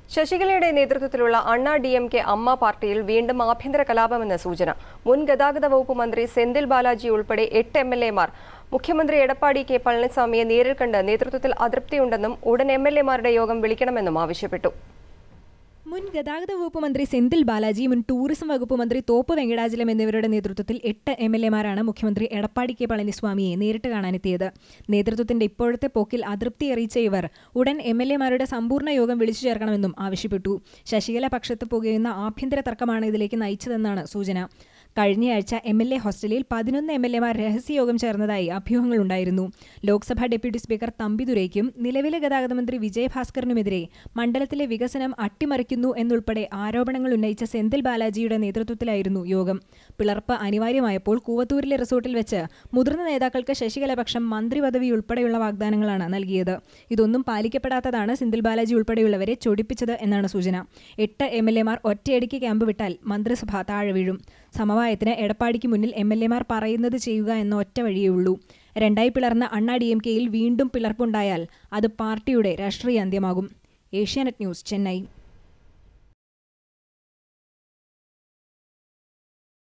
ശശികലയുടെ നേതൃത്വത്തിലുള്ള അണ്ണാ D M K അമ്മ പാർട്ടിയിൽ വീണ്ടും ആഭ്യന്തര കലാപമെന്ന് സൂചന മുൻ ഗതാഗത വകുപ്പ് മന്ത്രി സെന്തിൽ ബാലാജി ഉൾപ്പെടെ എട്ട് എം എൽ എമാർ മുഖ്യമന്ത്രി എടപ്പാടി കെ പളനിസ്വാമിയെ നേരിൽ കണ്ട് നേതൃത്വത്തിൽ അതൃപ്തിയുണ്ടെന്നും ഉടൻ എം എൽ എമാരുടെ യോഗം വിളിക്കണമെന്നും ആവശ്യപ്പെട്ടു മുൻ ഗതാഗത വകുപ്പ് മന്ത്രി സെന്തിൽ ബാലാജി മുൻ ടൂറിസം വകുപ്പ് മന്ത്രി തോപ്പ് വെങ്കടാചലം എന്നിവരുടെ നേതൃത്വത്തിൽ എട്ട് എം എൽ എമാരാണ് മുഖ്യമന്ത്രി എടപ്പാടി കെ പളനിസ്വാമിയെ നേരിട്ട് കാണാനെത്തിയത് നേതൃത്വത്തിന്റെ ഇപ്പോഴത്തെ പോക്കിൽ അതൃപ്തി അറിയിച്ച ഇവർ ഉടൻ എം എൽ എമാരുടെ സമ്പൂർണ്ണ യോഗം വിളിച്ചു ചേർക്കണമെന്നും ആവശ്യപ്പെട്ടു ശശികല പക്ഷത്ത് പുകയുന്ന ആഭ്യന്തര തർക്കമാണ് ഇതിലേക്ക് നയിച്ചതെന്നാണ് സൂചന കഴിഞ്ഞയാഴ്ച എം എൽ എ ഹോസ്റ്റലിൽ പതിനൊന്ന് എം എൽ എമാർ രഹസ്യയോഗം ചേർന്നതായി അഭ്യൂഹങ്ങളുണ്ടായിരുന്നു ലോക്സഭാ ഡെപ്യൂട്ടി സ്പീക്കർ തമ്പിദുരൈക്കും നിലവിലെ ഗതാഗത മന്ത്രി വിജയഭാസ്കറിനുമെതിരെ മണ്ഡലത്തിലെ വികസനം അട്ടിമറിക്കുന്നു എന്നുൾപ്പെടെ ആരോപണങ്ങൾ ഉന്നയിച്ച സെന്തിൽ ബാലാജിയുടെ നേതൃത്വത്തിലായിരുന്നു യോഗം പിളർപ്പ് അനിവാര്യമായപ്പോൾ കൂവത്തൂരിലെ റിസോർട്ടിൽ വെച്ച് മുതിർന്ന നേതാക്കൾക്ക് ശശികലപക്ഷം മന്ത്രി പദവി ഉൾപ്പെടെയുള്ള വാഗ്ദാനങ്ങളാണ് നൽകിയത് ഇതൊന്നും പാലിക്കപ്പെടാത്തതാണ് സെന്തിൽ ബാലാജി ഉൾപ്പെടെയുള്ളവരെ ചൊടിപ്പിച്ചത് എന്നാണ് സൂചന എട്ട് എം എൽ എമാർ ഒറ്റയടിക്ക് ക്യാമ്പ് വിട്ടാൽ മന്ത്രിസഭ താഴെ വീഴും സമവായത്തിന് എടപ്പാടിക്ക് മുന്നിൽ എം എൽ എമാർ പറയുന്നത് ചെയ്യുക എന്ന ഒറ്റ വഴിയേ രണ്ടായി പിളർന്ന അണ്ണാ ഡി എം കെയിൽ വീണ്ടും പിളർപ്പുണ്ടായാൽ അത് പാർട്ടിയുടെ രാഷ്ട്രീയ അന്ത്യമാകും ഏഷ്യാനെറ്റ് ന്യൂസ് ചെന്നൈ